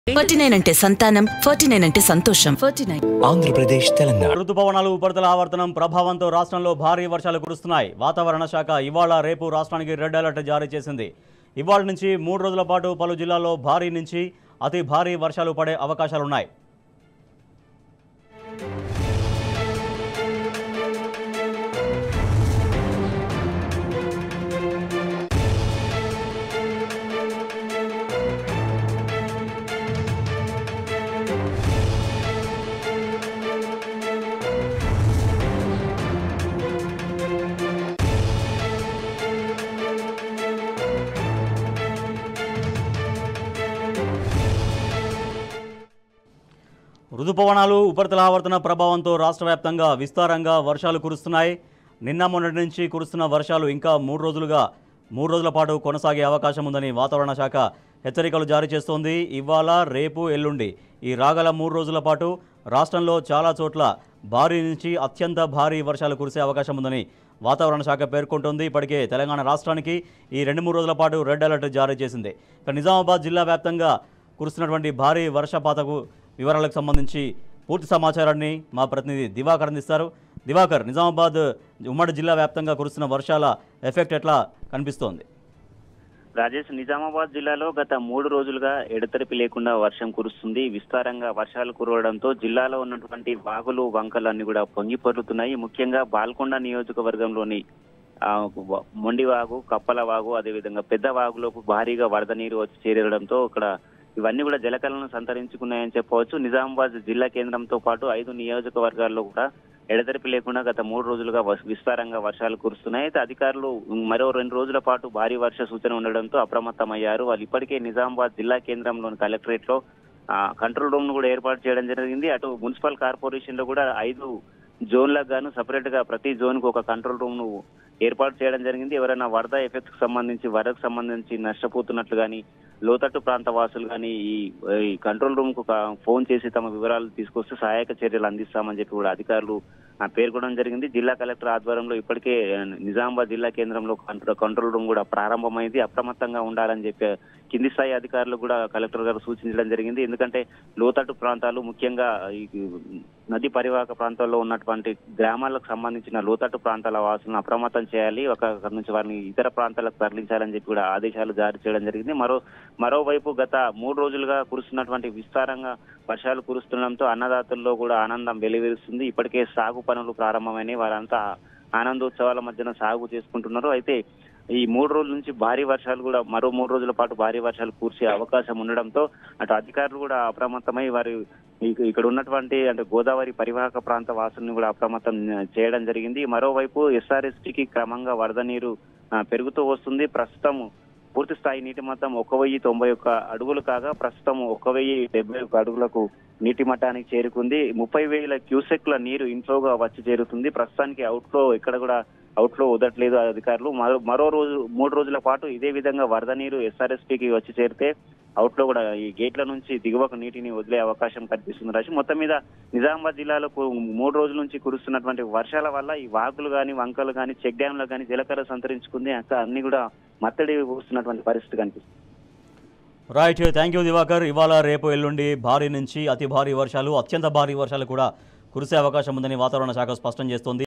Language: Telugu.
ఫార్టీ నైన్ అంటే సంతానం ఫార్టీ నైన్ అంటే సంతోషం ఫార్టీ నైన్ ఆంధ్రప్రదేశ్ తెలంగాణ రుతుపవనాలు ఉపరితల ఆవర్తనం ప్రభావంతో రాష్ట్రంలో భారీ వర్షాలు కురుస్తున్నాయి వాతావరణ శాఖ ఇవాళ రేపు రాష్ట్రానికి రెడ్ అలర్ట్ జారీ చేసింది ఇవాళ నుంచి మూడు రోజుల పాటు పలు జిల్లాల్లో భారీ నుంచి అతి భారీ వర్షాలు పడే అవకాశాలున్నాయి రుతుపవనాలు ఉపరితల ఆవర్తన ప్రభావంతో రాష్ట్ర వ్యాప్తంగా విస్తారంగా వర్షాలు కురుస్తున్నాయి నిన్న మొన్నటి నుంచి కురుస్తున్న వర్షాలు ఇంకా మూడు రోజులుగా మూడు రోజుల పాటు కొనసాగే అవకాశం ఉందని వాతావరణ శాఖ హెచ్చరికలు జారీ చేస్తోంది ఇవాళ రేపు ఎల్లుండి ఈ రాగల మూడు రోజుల పాటు రాష్ట్రంలో చాలా చోట్ల భారీ నుంచి అత్యంత భారీ వర్షాలు కురిసే అవకాశం ఉందని వాతావరణ శాఖ పేర్కొంటోంది ఇప్పటికే తెలంగాణ రాష్ట్రానికి ఈ రెండు మూడు రోజుల పాటు రెడ్ అలర్ట్ జారీ చేసింది ఇక నిజామాబాద్ జిల్లా వ్యాప్తంగా కురుస్తున్నటువంటి భారీ వర్షపాతకు వివరాలకు సంబంధించి పూర్తి సమాచారాన్ని మా ప్రతినిధి దివాకర్ అందిస్తారు దివాకర్ నిజామాబాద్ ఉమ్మడి జిల్లా వ్యాప్తంగా కురుస్తున్న వర్షాల ఎఫెక్ట్ ఎట్లా కనిపిస్తోంది రాజేష్ నిజామాబాద్ జిల్లాలో గత మూడు రోజులుగా ఎడతెరిపి లేకుండా వర్షం కురుస్తుంది విస్తారంగా వర్షాలు కురవడంతో జిల్లాలో ఉన్నటువంటి వాగులు వంకలు అన్ని కూడా పొంగి పొర్లుతున్నాయి ముఖ్యంగా బాల్కొండ నియోజకవర్గంలోని ఆ, వ- మొండివాగు కప్పల వాగు అదేవిధంగా పెద్ద వాగులోకి భారీగా వరద నీరు వచ్చి చేరడంతో ఇక్కడ ఇవన్నీ కూడా జలకలను సంతరించుకున్నాయని చెప్పవచ్చు నిజామాబాద్ జిల్లా కేంద్రంతో పాటు ఐదు నియోజకవర్గాల్లో కూడా ఎడతెరిపి లేకుండా గత మూడు రోజులుగా వ- విస్తారంగా వర్షాలు కురుస్తున్నాయి అయితే అధికారులు మరో రెండు రోజుల పాటు భారీ వర్ష సూచన ఉండడంతో అప్రమత్తమయ్యారు వాళ్ళు ఇప్పటికే నిజామాబాద్ జిల్లా కేంద్రంలోని కలెక్టరేట్ లో ఆ, కంట్రోల్ రూమ్ ను కూడా ఏర్పాటు చేయడం జరిగింది అటు మున్సిపల్ కార్పొరేషన్ లో కూడా ఐదు జోన్లకు గాను సపరేట్ గా ప్రతి జోన్ కు ఒక కంట్రోల్ రూమ్ ను ఏర్పాటు చేయడం జరిగింది ఎవరైనా వరద ఎఫెక్ట్ కు సంబంధించి వరదకు సంబంధించి నష్టపోతున్నట్లు గాని లోతట్టు ప్రాంత వాసులు కానీ ఈ ఈ కంట్రోల్ రూమ్ కు ఒక ఫోన్ చేసి తమ వివరాలు తీసుకొస్తే సహాయక చర్యలు అందిస్తామని చెప్పి కూడా అధికారులు ఆ, పేర్కొనడం జరిగింది జిల్లా కలెక్టర్ ఆధ్వర్యంలో ఇప్పటికే ఆ, నిజామాబాద్ జిల్లా కేంద్రంలో కంట్రో- కంట్రోల్ రూమ్ కూడా ప్రారంభమైంది అప్రమత్తంగా ఉండాలని చెప్పి కింది స్థాయి అధికారులు కూడా కలెక్టర్ గారు సూచించడం జరిగింది ఎందుకంటే లోతట్టు ప్రాంతాలు ముఖ్యంగా ఈ నది పరివాహక ప్రాంతాల్లో ఉన్నటువంటి గ్రామాలకు సంబంధించిన లోతట్టు ప్రాంతాల వాసులను అప్రమత్తం చేయాలి ఒక అక్కడి నుంచి వారిని ఇతర ప్రాంతాలకు తరలించాలని చెప్పి కూడా ఆదేశాలు జారీ చేయడం జరిగింది మరో మరోవైపు గత మూడు రోజులుగా కురుస్తున్నటువంటి విస్తారంగా వర్షాలు కురుస్తుండడంతో అన్నదాతల్లో కూడా ఆనందం వెలువరుస్తుంది ఇప్పటికే సాగు పనులు ప్రారంభమైనాయి వారంతా ఆనందోత్సవాల మధ్యన సాగు చేసుకుంటున్నారు అయితే ఈ మూడు రోజుల నుంచి భారీ వర్షాలు కూడా మరో మూడు రోజుల పాటు భారీ వర్షాలు కురిసే అవకాశం ఉండడంతో అటు అధికారులు కూడా అప్రమత్తమై వారి ఇక- ఇక్కడ ఉన్నటువంటి అంటే గోదావరి పరివాహక ప్రాంత వాసుల్ని కూడా అప్రమత్తం చేయడం జరిగింది మరోవైపు ఎస్ఆర్ఎస్టీకి క్రమంగా వరద నీరు ఆ, పెరుగుతూ వస్తుంది ప్రస్తుతం పూర్తి స్థాయి నీటి మట్టం ఒక వెయ్యి తొంభై ఒక్క అడుగులు కాగా ప్రస్తుతం ఒక వెయ్యి డెబ్బై ఒక్క అడుగులకు నీటి మట్టానికి చేరుకుంది ముప్పై వేల క్యూసెక్ల నీరు ఇన్ఫ్లోగా వచ్చి చేరుతుంది ప్రస్తుతానికి అవుట్ఫ్లో ఇక్కడ కూడా అవుట్ఫ్లో వదలట్లేదు అధికారులు మరో మరో రోజు మూడు రోజుల పాటు ఇదే విధంగా వరద నీరు ఎస్ఆర్ఎస్పీకి వచ్చి చేరితే అవుట్లో కూడా ఈ గేట్ల నుంచి దిగువకు నీటిని వదిలే అవకాశం కనిపిస్తుంది రాజు మొత్తం మీద నిజామాబాద్ జిల్లాలో కు- మూడు రోజుల నుంచి కురుస్తున్నటువంటి వర్షాల వల్ల ఈ వాగులు కానీ వంకలు కానీ చెక్ డ్యాంలు కానీ జలకర సంతరించుకుంది అక్కడ అన్ని కూడా మత్తడి వస్తున్నటువంటి పరిస్థితి కనిపిస్తుంది రైట్ థ్యాంక్ యూ దివాకర్ ఇవాళ రేపు ఎల్లుండి భారీ నుంచి అతి భారీ వర్షాలు అత్యంత భారీ వర్షాలు కూడా కురిసే అవకాశం ఉందని వాతావరణ శాఖ స్పష్టం చేస్తోంది